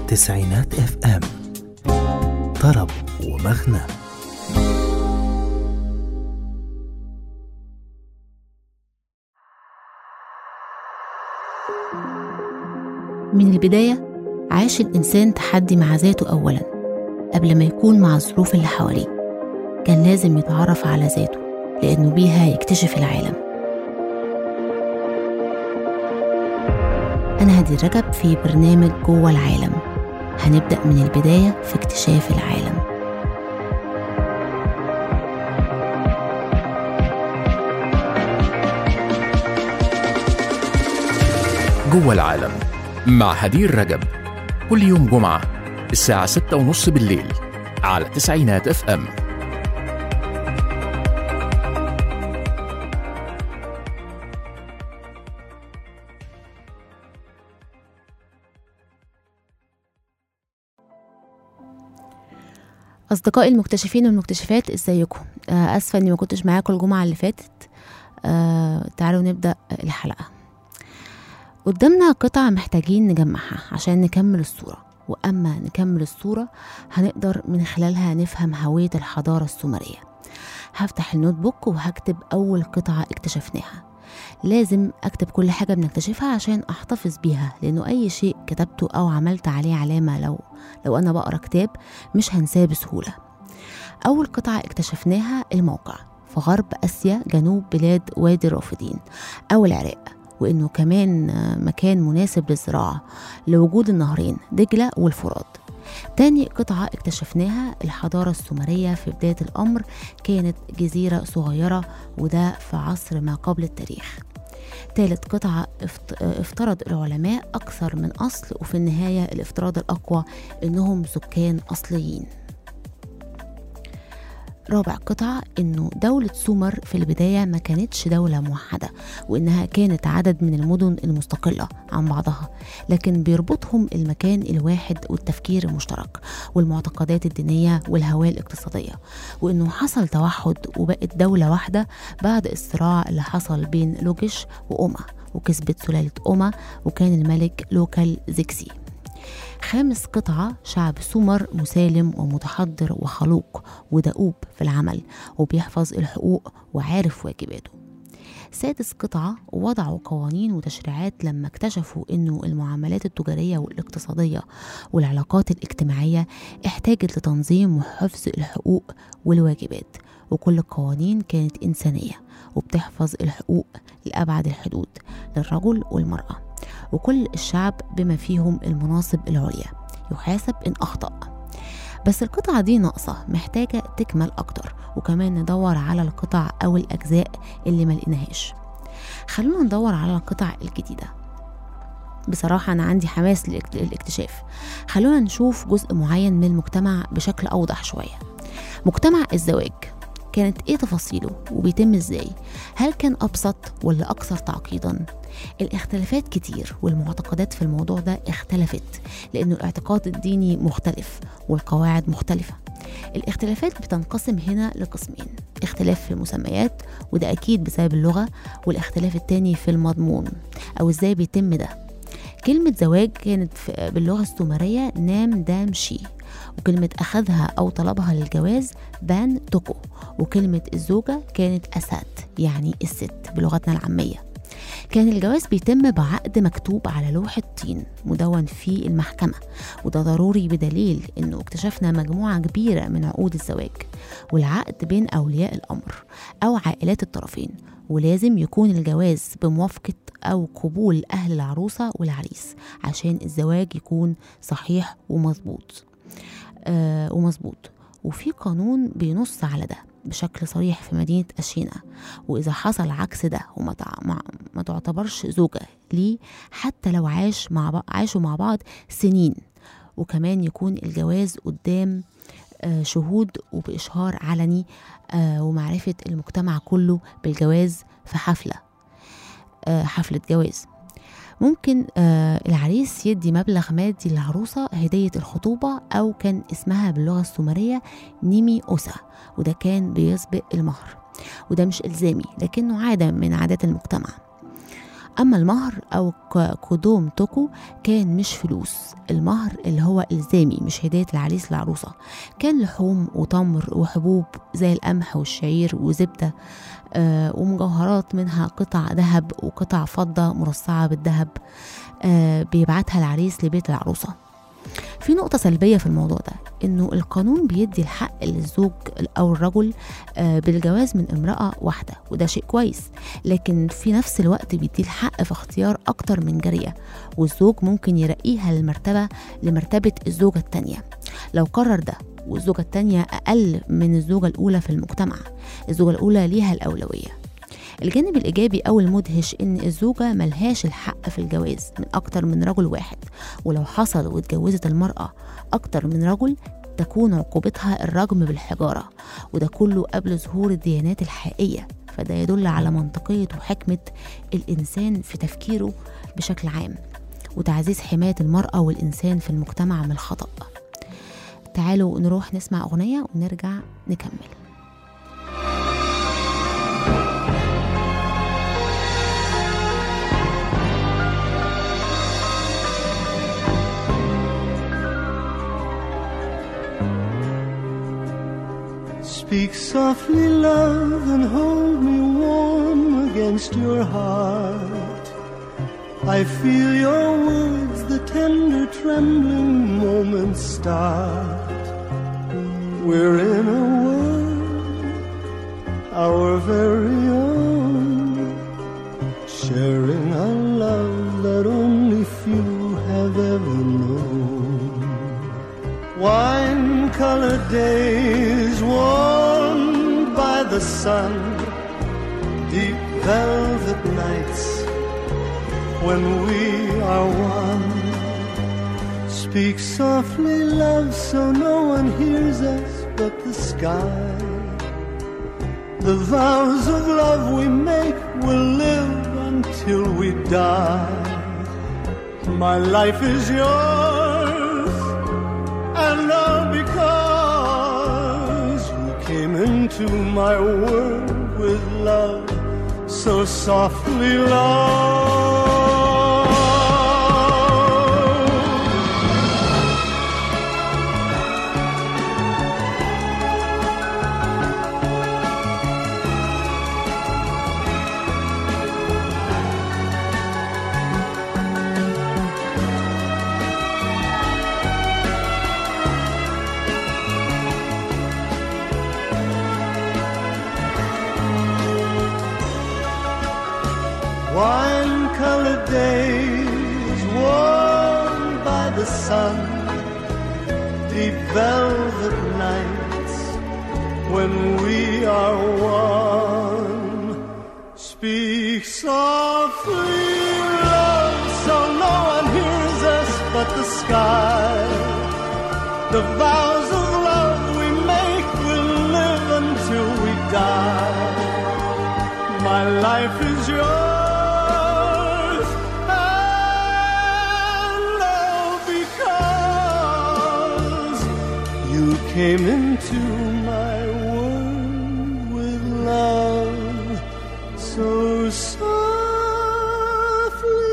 تسعينات اف ام طرب ومغنى من البداية عاش الإنسان تحدي مع ذاته أولا قبل ما يكون مع الظروف اللي حواليه كان لازم يتعرف على ذاته لأنه بيها يكتشف العالم أنا هدي رجب في برنامج جوه العالم هنبدأ من البداية في اكتشاف العالم جوه العالم مع هدير رجب كل يوم جمعة الساعة ستة ونص بالليل على تسعينات اف ام أصدقائي المكتشفين والمكتشفات ازيكم آه، أسفة إني ما كنتش معاكم الجمعة اللي فاتت آه، تعالوا نبدأ الحلقة قدامنا قطع محتاجين نجمعها عشان نكمل الصورة وأما نكمل الصورة هنقدر من خلالها نفهم هوية الحضارة السومرية هفتح النوت بوك وهكتب أول قطعة اكتشفناها لازم أكتب كل حاجة بنكتشفها عشان أحتفظ بيها لأنه أي شيء كتبته أو عملت عليه علامة لو لو أنا بقرأ كتاب مش هنساه بسهولة أول قطعة اكتشفناها الموقع في غرب آسيا جنوب بلاد وادي الرافدين أو العراق وإنه كمان آه، مكان مناسب للزراعة لوجود النهرين دجلة والفرات تاني قطعة اكتشفناها الحضارة السومرية في بداية الأمر كانت جزيرة صغيرة وده في عصر ما قبل التاريخ تالت قطعة افت- افترض العلماء أكثر من أصل وفي النهاية الافتراض الأقوى إنهم سكان أصليين رابع قطعة إنه دولة سومر في البداية ما كانتش دولة موحدة وإنها كانت عدد من المدن المستقلة عن بعضها لكن بيربطهم المكان الواحد والتفكير المشترك والمعتقدات الدينية والهوية الاقتصادية وإنه حصل توحد وبقت دولة واحدة بعد الصراع اللي حصل بين لوجش وأوما وكسبت سلالة أوما وكان الملك لوكال زيكسي خامس قطعة شعب سومر مسالم ومتحضر وخلوق ودؤوب في العمل وبيحفظ الحقوق وعارف واجباته سادس قطعة وضعوا قوانين وتشريعات لما اكتشفوا انه المعاملات التجارية والاقتصادية والعلاقات الاجتماعية احتاجت لتنظيم وحفظ الحقوق والواجبات وكل القوانين كانت إنسانية وبتحفظ الحقوق لأبعد الحدود للرجل والمرأة وكل الشعب بما فيهم المناصب العليا يحاسب إن أخطأ بس القطعة دي ناقصة محتاجة تكمل أكتر وكمان ندور على القطع أو الأجزاء اللي ملقناهاش خلونا ندور على القطع الجديدة بصراحة أنا عندي حماس للاكت- للاكتشاف خلونا نشوف جزء معين من المجتمع بشكل أوضح شوية مجتمع الزواج كانت ايه تفاصيله وبيتم ازاي هل كان ابسط ولا اكثر تعقيدا الاختلافات كتير والمعتقدات في الموضوع ده اختلفت لانه الاعتقاد الديني مختلف والقواعد مختلفه الاختلافات بتنقسم هنا لقسمين اختلاف في المسميات وده اكيد بسبب اللغه والاختلاف التاني في المضمون او ازاي بيتم ده كلمة زواج كانت في- باللغة السومرية نام دام شي وكلمة أخذها أو طلبها للجواز بان توكو وكلمة الزوجة كانت أسات يعني الست بلغتنا العامية كان الجواز بيتم بعقد مكتوب على لوحة طين مدون في المحكمة وده ضروري بدليل إنه اكتشفنا مجموعة كبيرة من عقود الزواج والعقد بين أولياء الأمر أو عائلات الطرفين ولازم يكون الجواز بموافقة أو قبول أهل العروسة والعريس عشان الزواج يكون صحيح ومظبوط آه ومظبوط وفي قانون بينص على ده بشكل صريح في مدينة أشينا وإذا حصل عكس ده وما تع... ما... ما تعتبرش زوجة ليه حتى لو عاش مع بعض عاشوا مع بعض سنين وكمان يكون الجواز قدام آه، شهود وبإشهار علني آه، ومعرفة المجتمع كله بالجواز في حفلة آه، حفلة جواز ممكن آه العريس يدي مبلغ مادي للعروسة هدية الخطوبة أو كان اسمها باللغة السومرية نيمي أوسا وده كان بيسبق المهر وده مش إلزامي لكنه عادة من عادات المجتمع أما المهر أو ك- كودوم توكو كان مش فلوس المهر اللي هو إلزامي مش هدية العريس للعروسة كان لحوم وتمر وحبوب زي القمح والشعير وزبدة آه ومجوهرات منها قطع ذهب وقطع فضة مرصعة بالذهب آه بيبعتها العريس لبيت العروسة في نقطة سلبية في الموضوع ده إنه القانون بيدي الحق للزوج أو الرجل آه، بالجواز من امرأة واحدة وده شيء كويس لكن في نفس الوقت بيدي الحق في اختيار أكتر من جارية والزوج ممكن يرقيها للمرتبة لمرتبة الزوجة التانية لو قرر ده والزوجة التانية أقل من الزوجة الأولى في المجتمع الزوجة الأولى ليها الأولوية الجانب الإيجابي أو المدهش إن الزوجة ملهاش الحق في الجواز من أكتر من رجل واحد ولو حصل واتجوزت المرأة أكتر من رجل تكون عقوبتها الرجم بالحجارة وده كله قبل ظهور الديانات الحقيقية فده يدل على منطقية وحكمة الإنسان في تفكيره بشكل عام وتعزيز حماية المرأة والإنسان في المجتمع من الخطأ تعالوا نروح نسمع أغنية ونرجع نكمل Speak softly, love, and hold me warm against your heart. I feel your words, the tender trembling moments start. We're in a world, our very own, sharing a love that only few have ever known. Wine colored days warmed by the sun, deep velvet nights when we are one. Speak softly, love, so no one hears us but the sky. The vows of love we make will live until we die. My life is yours and all because you came into my world with love so softly love wine colored days warmed by the sun, deep velvet nights when we are one. Speak softly, love, so no one hears us but the sky. The vows of love we make will live until we die. My life is yours, and all because you came into my world with love so softly.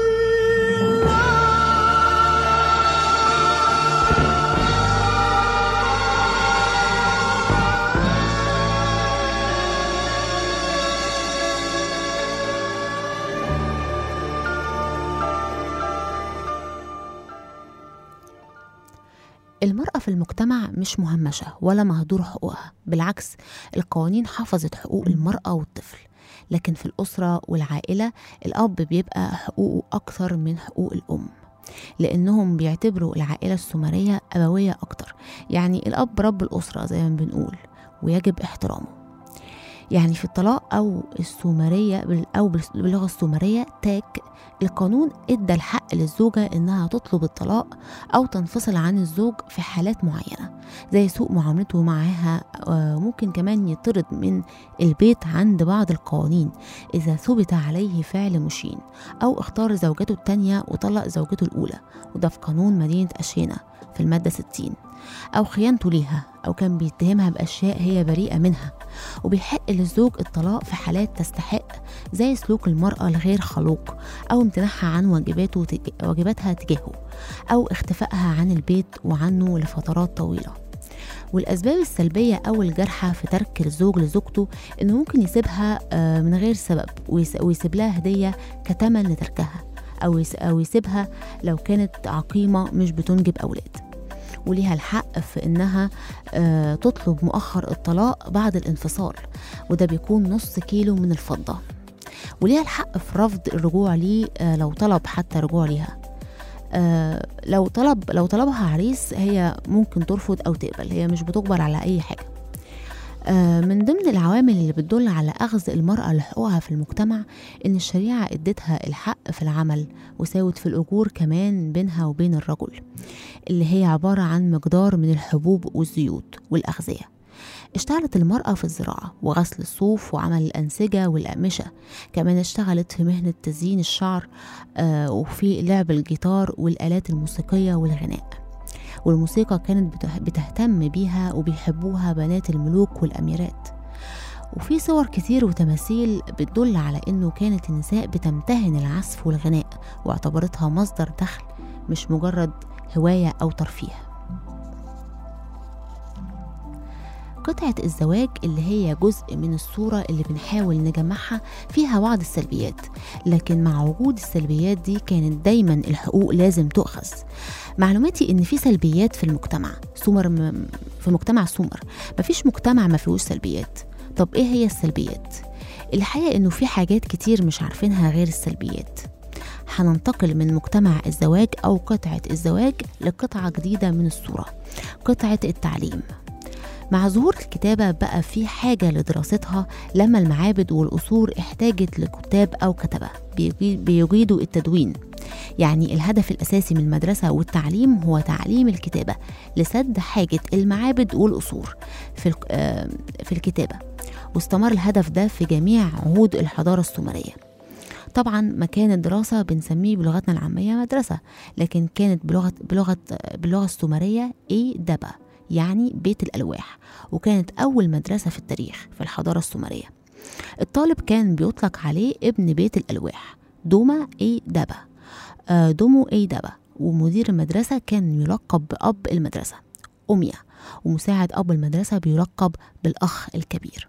المرأة في المجتمع مش مهمشة ولا مهدور حقوقها بالعكس القوانين حفظت حقوق المرأة والطفل لكن في الأسرة والعائلة الأب بيبقى حقوقه أكثر من حقوق الأم لأنهم بيعتبروا العائلة السومرية أبوية أكتر يعني الأب رب الأسرة زي ما بنقول ويجب احترامه يعني في الطلاق أو السومرية بال- أو بال- باللغة السومرية تاك القانون ادى الحق للزوجة انها تطلب الطلاق او تنفصل عن الزوج في حالات معينة زي سوء معاملته معاها آه، ممكن كمان يطرد من البيت عند بعض القوانين اذا ثبت عليه فعل مشين او اختار زوجته التانية وطلق زوجته الاولى وده في قانون مدينة اشينا في المادة 60 أو خيانته ليها أو كان بيتهمها بأشياء هي بريئة منها وبيحق للزوج الطلاق في حالات تستحق زي سلوك المرأة الغير خلوق أو امتناعها عن واجباته تج- واجباتها تجاهه أو اختفائها عن البيت وعنه لفترات طويلة والأسباب السلبية أو الجارحة في ترك الزوج لزوجته إنه ممكن يسيبها آه، من غير سبب ويس- ويسيب لها هدية كتمن لتركها أو يس- أو يسيبها لو كانت عقيمة مش بتنجب أولاد وليها الحق في إنها آه، تطلب مؤخر الطلاق بعد الانفصال وده بيكون نص كيلو من الفضة وليها الحق في رفض الرجوع ليه آه، لو طلب حتى رجوع ليها آه، لو طلب لو طلبها عريس هي ممكن ترفض او تقبل هي مش بتجبر على اي حاجه آه، من ضمن العوامل اللي بتدل على أخذ المرأة لحقوقها في المجتمع إن الشريعة ادتها الحق في العمل وساوت في الأجور كمان بينها وبين الرجل اللي هي عبارة عن مقدار من الحبوب والزيوت والأغذية اشتغلت المرأة في الزراعة وغسل الصوف وعمل الأنسجة والأقمشة كمان اشتغلت في مهنة تزيين الشعر آه، وفي لعب الجيتار والآلات الموسيقية والغناء والموسيقى كانت بته- بتهتم بيها وبيحبوها بنات الملوك والأميرات وفي صور كتير وتماثيل بتدل على إنه كانت النساء بتمتهن العزف والغناء واعتبرتها مصدر دخل مش مجرد هواية أو ترفيه قطعة الزواج اللي هي جزء من الصورة اللي بنحاول نجمعها فيها بعض السلبيات لكن مع وجود السلبيات دي كانت دايما الحقوق لازم تؤخذ معلوماتي ان في سلبيات في المجتمع سومر م... في مجتمع سومر مفيش مجتمع ما فيهوش سلبيات طب ايه هي السلبيات الحقيقة انه في حاجات كتير مش عارفينها غير السلبيات هننتقل من مجتمع الزواج او قطعة الزواج لقطعة جديدة من الصورة قطعة التعليم مع ظهور الكتابة بقى في حاجة لدراستها لما المعابد والقصور احتاجت لكتاب أو كتبة بيجي- بيجيدوا التدوين يعني الهدف الأساسي من المدرسة والتعليم هو تعليم الكتابة لسد حاجة المعابد والقصور في الك- آه، في الكتابة واستمر الهدف ده في جميع عهود الحضارة السومرية طبعا مكان الدراسة بنسميه بلغتنا العامية مدرسة لكن كانت بلغة بلغة باللغة السومرية إيه دبا يعني بيت الألواح وكانت أول مدرسة في التاريخ في الحضارة السومرية الطالب كان بيطلق عليه ابن بيت الألواح دوما إي دبا آه، دومو إي دبا ومدير المدرسة كان يلقب بأب المدرسة أمية ومساعد أب المدرسة بيلقب بالأخ الكبير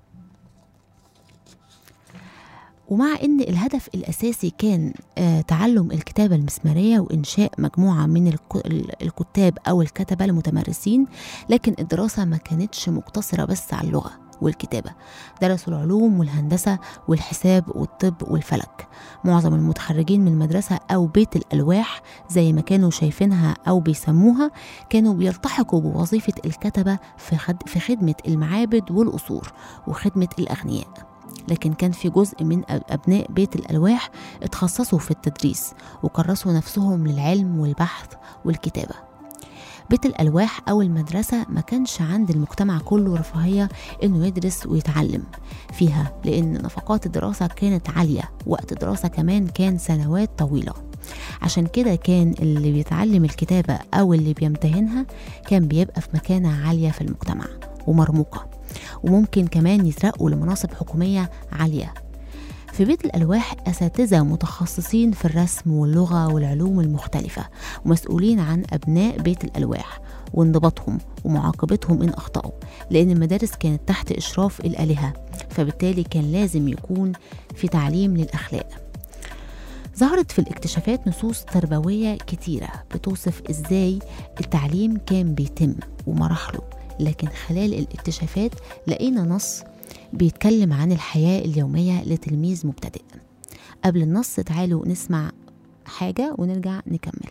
ومع ان الهدف الاساسي كان آه، تعلم الكتابه المسماريه وانشاء مجموعه من الك- ال- الكتاب او الكتبه المتمرسين لكن الدراسه ما كانتش مقتصره بس على اللغه والكتابه درسوا العلوم والهندسه والحساب والطب والفلك معظم المتخرجين من المدرسه او بيت الالواح زي ما كانوا شايفينها او بيسموها كانوا بيلتحقوا بوظيفه الكتبه في خد- في خدمه المعابد والقصور وخدمه الاغنياء لكن كان في جزء من أب- أبناء بيت الألواح اتخصصوا في التدريس وكرسوا نفسهم للعلم والبحث والكتابة بيت الألواح أو المدرسة ما كانش عند المجتمع كله رفاهية إنه يدرس ويتعلم فيها لأن نفقات الدراسة كانت عالية وقت الدراسة كمان كان سنوات طويلة عشان كده كان اللي بيتعلم الكتابة أو اللي بيمتهنها كان بيبقى في مكانة عالية في المجتمع ومرموقة وممكن كمان يترقوا لمناصب حكومية عالية في بيت الألواح أساتذة متخصصين في الرسم واللغة والعلوم المختلفة ومسؤولين عن أبناء بيت الألواح وانضباطهم ومعاقبتهم إن أخطأوا لأن المدارس كانت تحت إشراف الآلهة فبالتالي كان لازم يكون في تعليم للأخلاق ظهرت في الاكتشافات نصوص تربوية كتيرة بتوصف إزاي التعليم كان بيتم ومراحله لكن خلال الاكتشافات لقينا نص بيتكلم عن الحياة اليومية لتلميذ مبتدئ قبل النص تعالوا نسمع حاجة ونرجع نكمل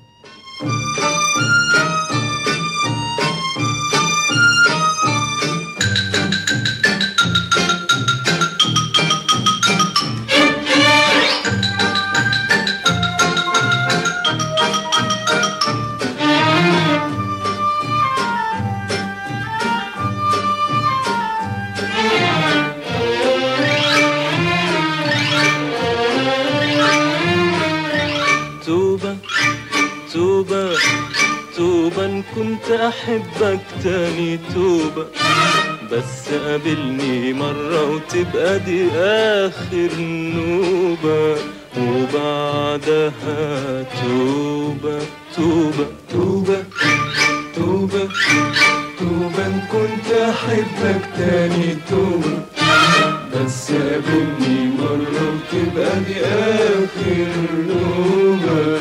توبة توبة توبة إن كنت أحبك تاني توبة بس قابلني مرة وتبقى دي آخر نوبة وبعدها توبة توبة توبة توبة توبة إن كنت أحبك تاني توبة بس قابلني مرة وتبقى دي آخر نوبة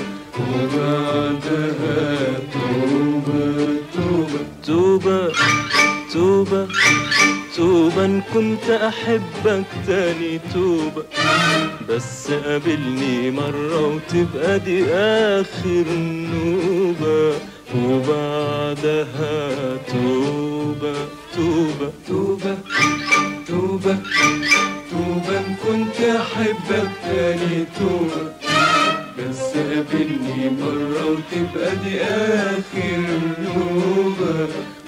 وبعدها توبة توبة توبة توبة توبة إن كنت أحبك تاني توبة بس قابلني مرة وتبقى دي آخر نوبة وبعدها توبة توبة توبة توبة توبة إن كنت أحبك تاني توبة بس قابلني مرة وتبقى دي آخر نوبة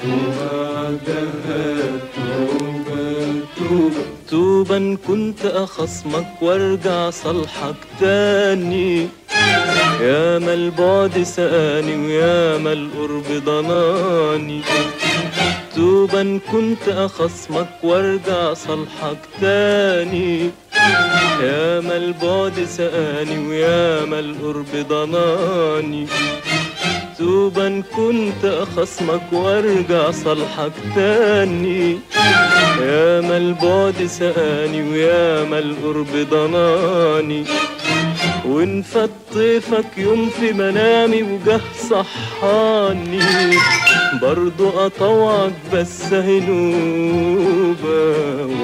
وبعدها توبة توبة توبة إن كنت أخصمك وارجع صالحك تاني يا ما البعد سقاني ويا ما القرب ضناني توبة إن كنت أخصمك وارجع صالحك تاني يا ما البعد سقاني ويا ما القرب ضناني توبة إن كنت أخصمك وارجع صالحك تاني يا ما البعد سقاني ويا ما القرب ضناني وإن فات طيفك يوم في منامي وجه صحاني برضو أطوعك بس هنوبة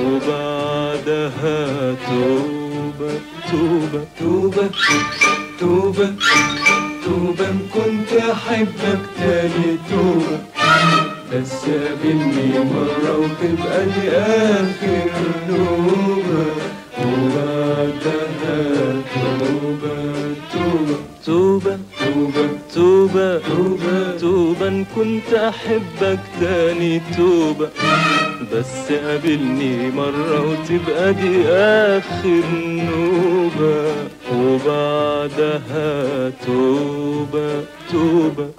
وبعدها توبة توبة توبة توبة توبة إن كنت أحبك تاني توبة بس قابلني مرة وتبقى دي آخر نوبة وبعدها توبة توبة توبة توبة توبة توبة توبة إن كنت أحبك تاني توبة بس قابلني مرة وتبقى دي آخر نوبة وبعدها توبة توبة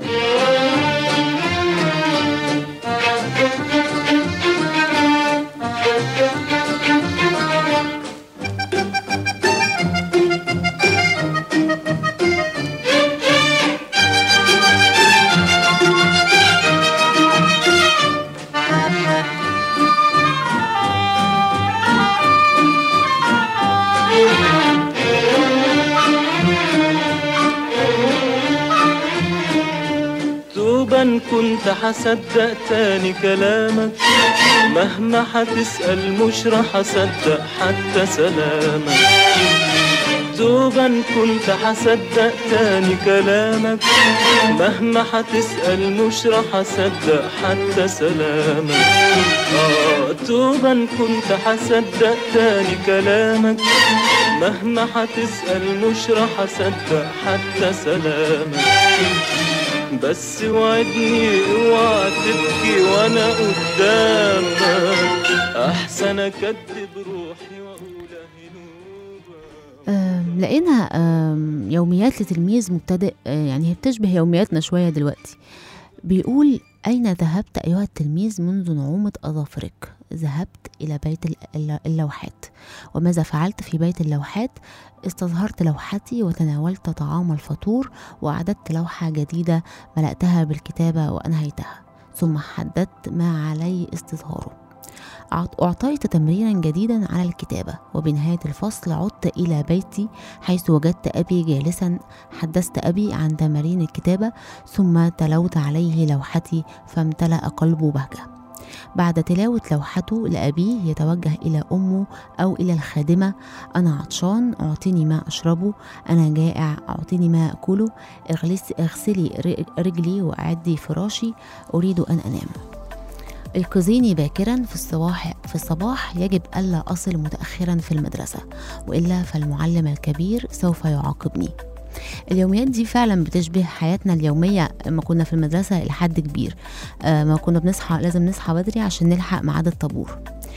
توبة إن كنت حصدق تاني كلامك مهما حتسأل مش راح أصدق حتى سلامك توبة إن كنت حصدق تاني كلامك مهما حتسأل مش راح أصدق حتى سلامك آه توبة إن كنت حصدق تاني كلامك مهما حتسأل مش راح أصدق حتى سلامك بس وعدني اوعى تبكي وانا قدامك احسن اكدب روحي واقول هنوبة آم، لقينا آم، يوميات لتلميذ مبتدئ آه، يعني هي بتشبه يومياتنا شوية دلوقتي بيقول أين ذهبت أيها التلميذ منذ نعومة أظافرك ذهبت إلى بيت ال- الل- اللوحات وماذا فعلت في بيت اللوحات استظهرت لوحتي وتناولت طعام الفطور وأعددت لوحة جديدة ملأتها بالكتابة وأنهيتها ثم حددت ما علي استظهاره أعط- أعطيت تمرينا جديدا على الكتابة وبنهاية الفصل عدت إلى بيتي حيث وجدت أبي جالسا حدثت أبي عن تمارين الكتابة ثم تلوت عليه لوحتي فامتلأ قلبه بهجة بعد تلاوة لوحته لأبيه يتوجه إلى أمه أو إلى الخادمة أنا عطشان أعطيني ما أشربه أنا جائع أعطيني ما أكله اغلس- اغسلي ر- رجلي وأعدي فراشي أريد أن أنام ايقظيني باكرا في الصباح في الصباح يجب ألا أصل متأخرا في المدرسة وإلا فالمعلم الكبير سوف يعاقبني اليوميات دي فعلا بتشبه حياتنا اليومية لما كنا في المدرسة إلى حد كبير آه ما كنا بنصحى لازم نصحى بدري عشان نلحق ميعاد الطابور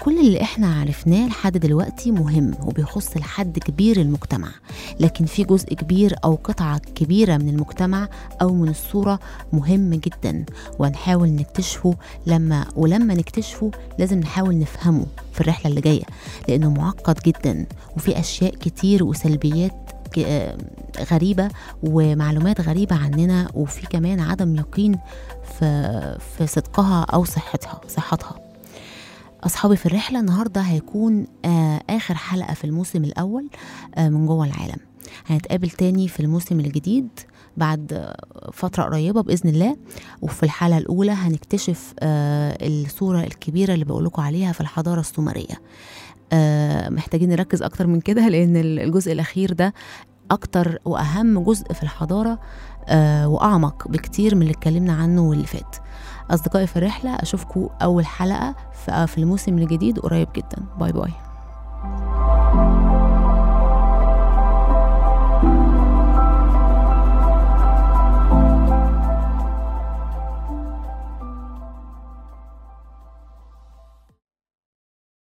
كل اللي احنا عرفناه لحد دلوقتي مهم وبيخص لحد كبير المجتمع لكن في جزء كبير او قطعة كبيرة من المجتمع او من الصورة مهم جدا وهنحاول نكتشفه لما ولما نكتشفه لازم نحاول نفهمه في الرحلة اللي جاية لانه معقد جدا وفي اشياء كتير وسلبيات ك- آه، غريبة ومعلومات غريبة عننا وفي كمان عدم يقين في في صدقها أو صحتها صحتها أصحابي في الرحلة النهاردة هيكون آه آخر حلقة في الموسم الأول آه من جوه العالم هنتقابل تاني في الموسم الجديد بعد آه، فترة قريبة بإذن الله وفي الحلقة الأولى هنكتشف آه الصورة الكبيرة اللي بقولكوا عليها في الحضارة السومرية آه محتاجين نركز أكتر من كده لأن الجزء الأخير ده أكتر وأهم جزء في الحضارة آه وأعمق بكتير من اللي اتكلمنا عنه واللي فات أصدقائي في الرحلة أشوفكم أول حلقة في في الموسم الجديد قريب جدا باي باي